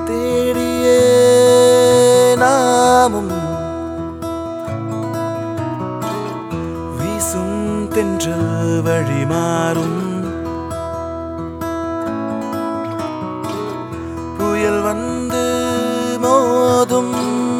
தேடியே நாமும் வீசும் தென்றல் வழி மாறும் புயல் வந்து மோதும்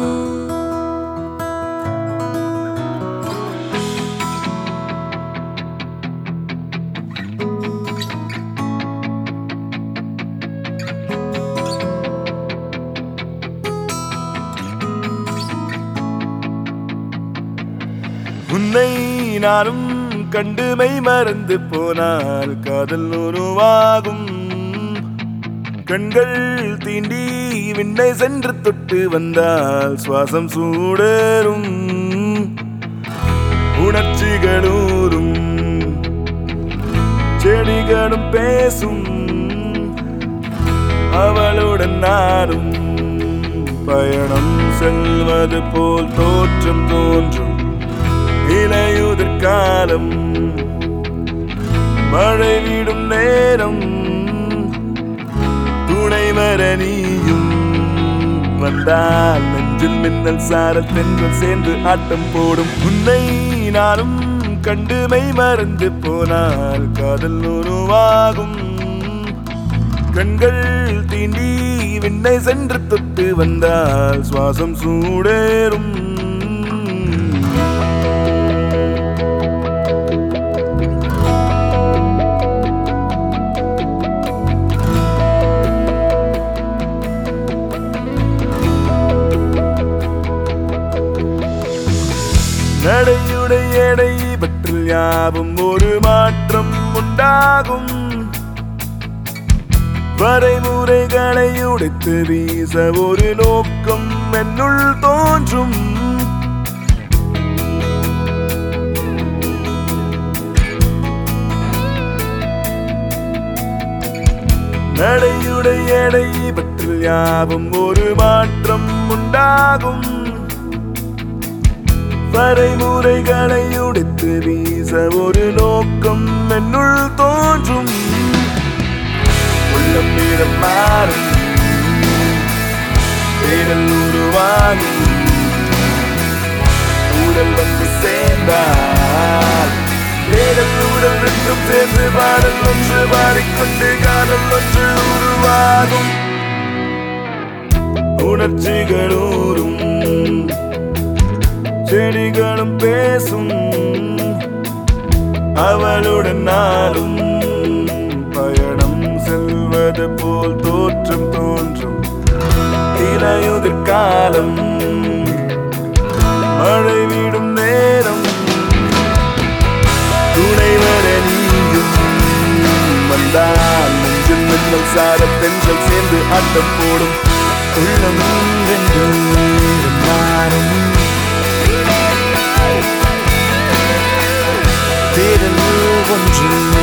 உன்னை நானும் கண்டுமை மறந்து போனால் காதல் உருவாகும் கண்கள் தீண்டி விண்ணை சென்று தொட்டு வந்தால் சுவாசம் சூடரும் உணர்ச்சிகளூரும் செடிகளும் பேசும் அவளுடன் நானும் பயணம் செல்வது போல் தோற்றம் தோன்றும் இலையுதிர் காலம் மழை விடும் நேரம் துணை வர நீயும் வந்தால் நெஞ்சில் மின்னல் சாரல் தென்றல் சேர்ந்து ஆட்டம் போடும் உன்னை நானும் கண்டுமை மறந்து போனால் காதல் உருவாகும் கண்கள் தீண்டி விண்ணை சென்று தொட்டு வந்தால் சுவாசம் சூடேறும் நடையுடைய எடை பற்றில் யாவும் ஒரு மாற்றம் உண்டாகும் வரைமுறைகளை உடைத்து வீச ஒரு நோக்கம் என்னுள் தோன்றும் நடையுடைய எடை பற்றில் யாவும் ஒரு மாற்றம் உண்டாகும் வரைமுறைகளை உடைத்து வீச ஒரு நோக்கம் என்னுள் தோன்றும் உள்ளம் நிறம் மாறும் தேடல் உருவாகும் ஊடல் வந்து சேர்ந்தால் தேடல் ஊடல் ரெண்டும் சேர்ந்து பாடல் ஒன்று பாடிக்கொண்டு காதல் ஒன்று உருவாகும் உணர்ச்சிகள் ஊறும் செடிகளும் பேசும் அவளுடன் நாளும் பயணம் செல்வது போல் தோற்றம் தோன்றும் இலையுதிர் காலம் மழை விடும் நேரம் துணை வர நீயும் வந்தால் நெஞ்சில் மின்னல் சார பெண்கள் சேர்ந்து ஆட்டம் போடும் உள்ளம் வென்று மாறும் தேடல் ஒன்று